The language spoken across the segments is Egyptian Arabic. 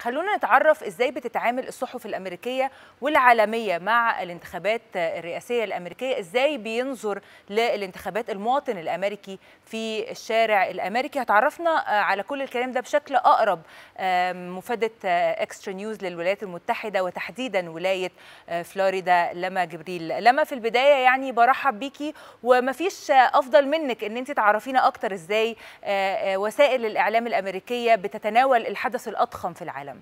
خلونا نتعرف ازاي بتتعامل الصحف الامريكيه والعالميه مع الانتخابات الرئاسيه الامريكيه ازاي بينظر للانتخابات المواطن الامريكي في الشارع الامريكي هتعرفنا على كل الكلام ده بشكل اقرب مفاده اكسترا نيوز للولايات المتحده وتحديدا ولايه فلوريدا لما جبريل لما في البدايه يعني برحب بيكي ومفيش افضل منك ان انت تعرفينا اكتر ازاي وسائل الاعلام الامريكيه بتتناول الحدث الاضخم في العالم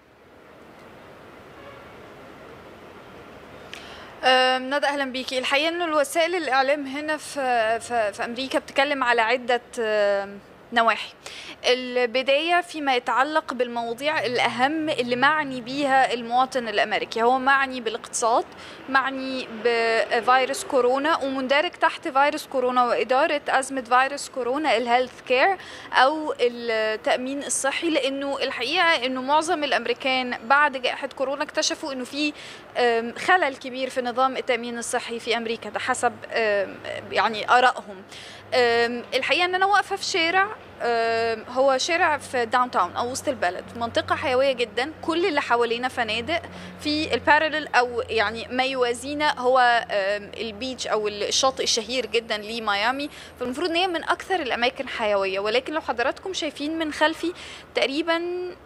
ندى اهلا بيكي الحقيقه انه الوسائل الاعلام هنا في في, في امريكا بتتكلم على عده نواحي البداية فيما يتعلق بالمواضيع الأهم اللي معني بيها المواطن الأمريكي هو معني بالاقتصاد معني بفيروس كورونا ومندرج تحت فيروس كورونا وإدارة أزمة فيروس كورونا الهيلث كير أو التأمين الصحي لأنه الحقيقة أنه معظم الأمريكان بعد جائحة كورونا اكتشفوا أنه في خلل كبير في نظام التأمين الصحي في أمريكا ده حسب يعني آرائهم الحقيقة أن أنا واقفة في شارع هو شارع في داون تاون او وسط البلد منطقه حيويه جدا كل اللي حوالينا فنادق في البارلل او يعني ما يوازينا هو البيتش او الشاطئ الشهير جدا لميامي فالمفروض ان هي من اكثر الاماكن حيويه ولكن لو حضراتكم شايفين من خلفي تقريبا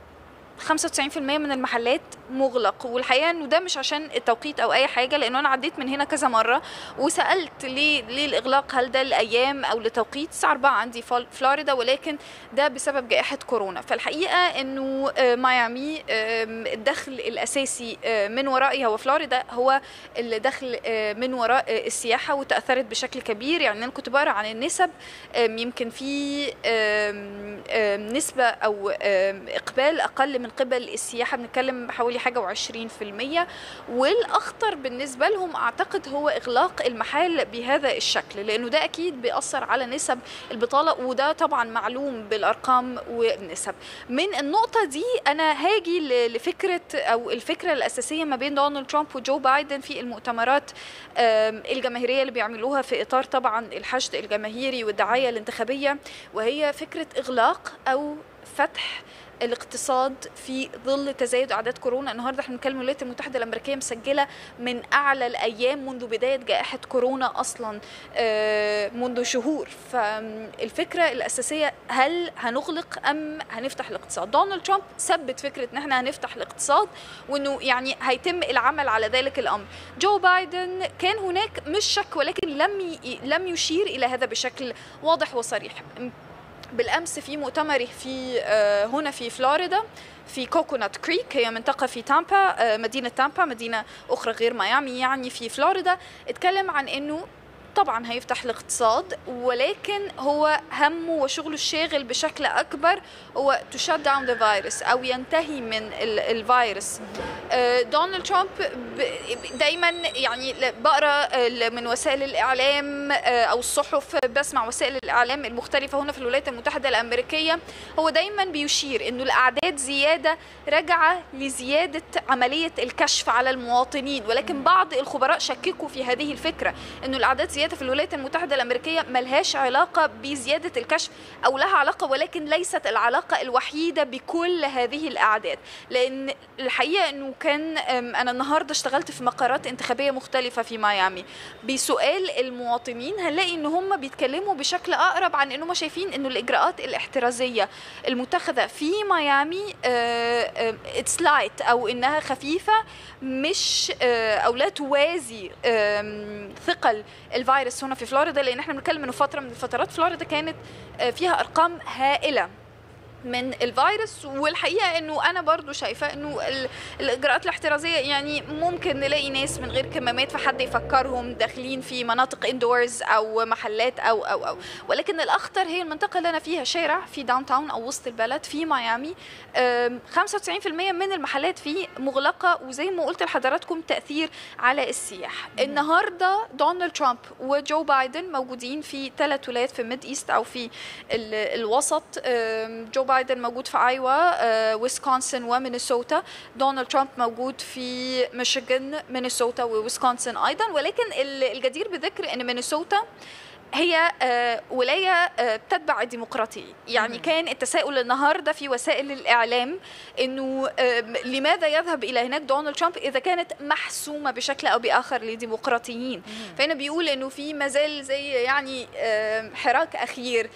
95% من المحلات مغلق والحقيقه انه ده مش عشان التوقيت او اي حاجه لانه انا عديت من هنا كذا مره وسالت ليه ليه الاغلاق هل ده لايام او لتوقيت الساعه 4 عندي فلوريدا ولكن ده بسبب جائحه كورونا فالحقيقه انه ميامي الدخل الاساسي من ورائها وفلوريدا هو الدخل من وراء السياحه وتاثرت بشكل كبير يعني انا كنت بقرا عن النسب يمكن في نسبه او اقبال اقل من قبل السياحه بنتكلم حوالي حاجه و20% والاخطر بالنسبه لهم اعتقد هو اغلاق المحال بهذا الشكل لانه ده اكيد بيأثر على نسب البطاله وده طبعا معلوم بالارقام والنسب من النقطه دي انا هاجي لفكره او الفكره الاساسيه ما بين دونالد ترامب وجو بايدن في المؤتمرات الجماهيريه اللي بيعملوها في اطار طبعا الحشد الجماهيري والدعايه الانتخابيه وهي فكره اغلاق او فتح الاقتصاد في ظل تزايد اعداد كورونا النهارده احنا بنتكلم الولايات المتحده الامريكيه مسجله من اعلى الايام منذ بدايه جائحه كورونا اصلا منذ شهور فالفكره الاساسيه هل هنغلق ام هنفتح الاقتصاد دونالد ترامب ثبت فكره ان احنا هنفتح الاقتصاد وانه يعني هيتم العمل على ذلك الامر جو بايدن كان هناك مش شك ولكن لم لم يشير الى هذا بشكل واضح وصريح بالامس في مؤتمره في هنا في فلوريدا في كوكونات كريك هي منطقة في تامبا مدينة تامبا مدينة أخرى غير ميامي يعني في فلوريدا اتكلم عن أنه طبعا هيفتح الاقتصاد ولكن هو همه وشغله الشاغل بشكل اكبر هو تو شات داون ذا فيروس او ينتهي من الفيروس دونالد ترامب دايما يعني بقرا من وسائل الاعلام او الصحف بسمع وسائل الاعلام المختلفه هنا في الولايات المتحده الامريكيه هو دايما بيشير انه الاعداد زياده راجعه لزياده عمليه الكشف على المواطنين ولكن بعض الخبراء شككوا في هذه الفكره انه الاعداد زياده في الولايات المتحده الامريكيه ملهاش علاقه بزياده الكشف او لها علاقه ولكن ليست العلاقه الوحيده بكل هذه الاعداد لان الحقيقه انه كان انا النهارده اشتغلت في مقرات انتخابيه مختلفه في ميامي بسؤال المواطنين هنلاقي ان هم بيتكلموا بشكل اقرب عن انهم شايفين انه الاجراءات الاحترازيه المتخذه في ميامي اتس لايت او انها خفيفه مش او لا توازي ثقل الفيروس هنا في فلوريدا لان احنا بنتكلم انه فتره من الفترات فلوريدا كانت فيها ارقام هائله من الفيروس والحقيقه انه انا برضو شايفه انه الاجراءات الاحترازيه يعني ممكن نلاقي ناس من غير كمامات فحد يفكرهم داخلين في مناطق اندورز او محلات او او او ولكن الاخطر هي المنطقه اللي انا فيها شارع في داون تاون او وسط البلد في ميامي 95% من المحلات فيه مغلقه وزي ما قلت لحضراتكم تاثير على السياح النهارده دونالد ترامب وجو بايدن موجودين في ثلاث ولايات في ميد ايست او في الوسط جو بايدن موجود في ايوا ويسكونسن ومينيسوتا دونالد ترامب موجود في ميشيغان مينيسوتا وويسكونسن ايضا ولكن الجدير بذكر ان مينيسوتا هي آه، ولايه آه، بتتبع الديمقراطيه يعني مم. كان التساؤل النهارده في وسائل الاعلام انه آه، لماذا يذهب الى هناك دونالد ترامب اذا كانت محسومه بشكل او باخر للديمقراطيين فهنا بيقول انه في مازال زي يعني آم، حراك اخير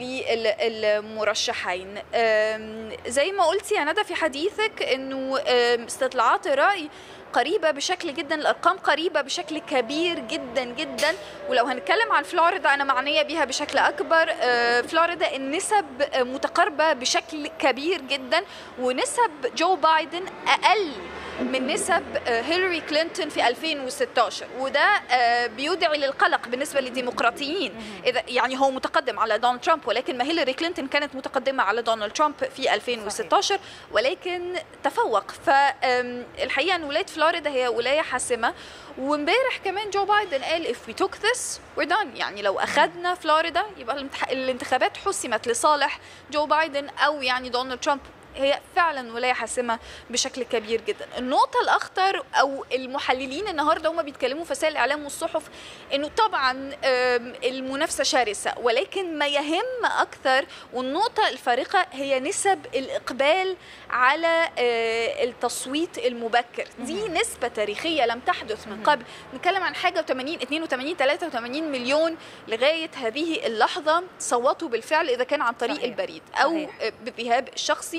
للمرشحين آم، زي ما قلتي يا ندى في حديثك انه آم، استطلاعات الراي قريبة بشكل جدا الأرقام قريبة بشكل كبير جدا جدا ولو هنتكلم عن فلوريدا أنا معنية بيها بشكل أكبر آه، فلوريدا النسب آه، متقاربة بشكل كبير جدا ونسب جو بايدن أقل من نسب آه، هيلاري كلينتون في 2016 وده آه، بيدعي للقلق بالنسبة للديمقراطيين إذا يعني هو متقدم على دونالد ترامب ولكن ما هيلاري كلينتون كانت متقدمة على دونالد ترامب في 2016 ولكن تفوق فالحقيقة أن ولاية فلوريدا هي ولاية حاسمة وامبارح كمان جو بايدن قال if we took this we're done يعني لو أخذنا فلوريدا يبقى الانتخ- الانتخابات حسمت لصالح جو بايدن أو يعني دونالد ترامب هي فعلا ولايه حاسمه بشكل كبير جدا النقطه الاخطر او المحللين النهارده هم بيتكلموا في وسائل الاعلام والصحف انه طبعا آم، المنافسه شرسه ولكن ما يهم اكثر والنقطه الفارقه هي نسب الاقبال على آه، التصويت المبكر دي نسبه تاريخيه لم تحدث من قبل نتكلم عن حاجه 80 82 83 مليون لغايه هذه اللحظه صوتوا بالفعل اذا كان عن طريق صحيح. البريد او صحيح. بإيهاب الشخصي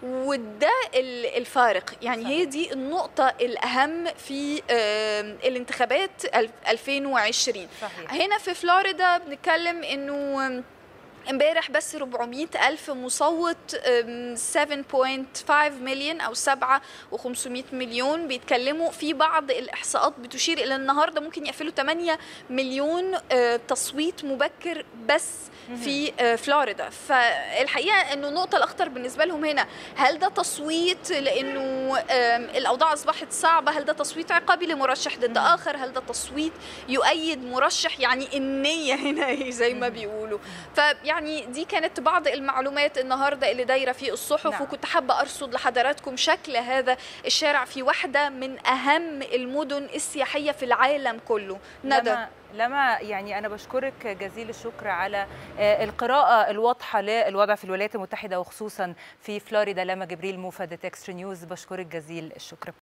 وده ال- الفارق يعني صحيح. هي دي النقطة الأهم في آم، الانتخابات الف- 2020 صحيح هنا في فلوريدا بنتكلم انه آم، امبارح بس 400 ألف مصوت آم، 7.5 مليون أو 7 و500 مليون بيتكلموا في بعض الإحصاءات بتشير إلى النهاردة ممكن يقفلوا 8 مليون آه، تصويت مبكر بس في آه، فلوريدا فالحقيقة أنه النقطة الأخطر بالنسبة لهم هنا هل ده تصويت لأنه آم، الأوضاع أصبحت صعبة هل ده تصويت عقابي لمرشح ضد آخر هل ده تصويت يؤيد مرشح يعني النية هنا هي زي ما بيقولوا فيعني دي كانت بعض المعلومات النهاردة اللي دايرة في الصحف نعم. وكنت حابة أرصد لحضراتكم شكل هذا الشارع في واحدة من أهم المدن السياحية في العالم كله ندى لما لما يعني انا بشكرك جزيل الشكر على آه، القراءه الواضحه للوضع في الولايات المتحده وخصوصا في فلوريدا لما جبريل موفد اكسترا نيوز بشكرك جزيل الشكر